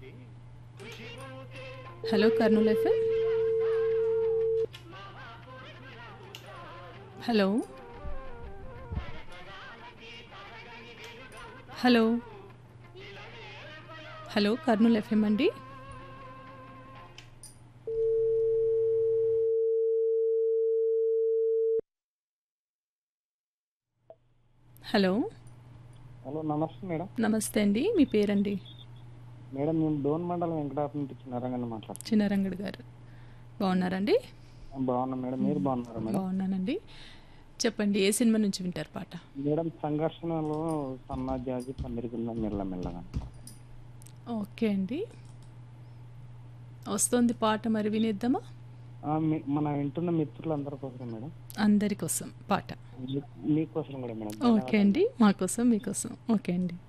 hello Kurnool FM hello hello hello Kurnool FM అండి hello hello నమస్తే madam నమస్తే అండి మీ పేరండి మేడం మేము డోన్ మండలం వెంకటాపురం నుంచి చిన్నారంగా మాట్లాడుతున్నాం చిన్నరంగడు గారు బాగున్నారండి బాగున్నాం మేడం మీరు బాగున్నారా మేడం బాగున్నానండి చెప్పండి ఏ సినిమా నుంచి వింటారు పాట మేడం సంఘర్షణలో సన్నా జాజి పందిరికింద మెల్లమెల్లగా ఓకే అండి వస్తుంది పాట మరి వినేద్దామా ఆ, మీ- మన వింటున్న మిత్రులందరి కోసం మేడం అందరి కోసం పాట మీ- మీకోసం కూడా మేడం ఓకే అండి మా కోసం మీకోసం ఓకే అండి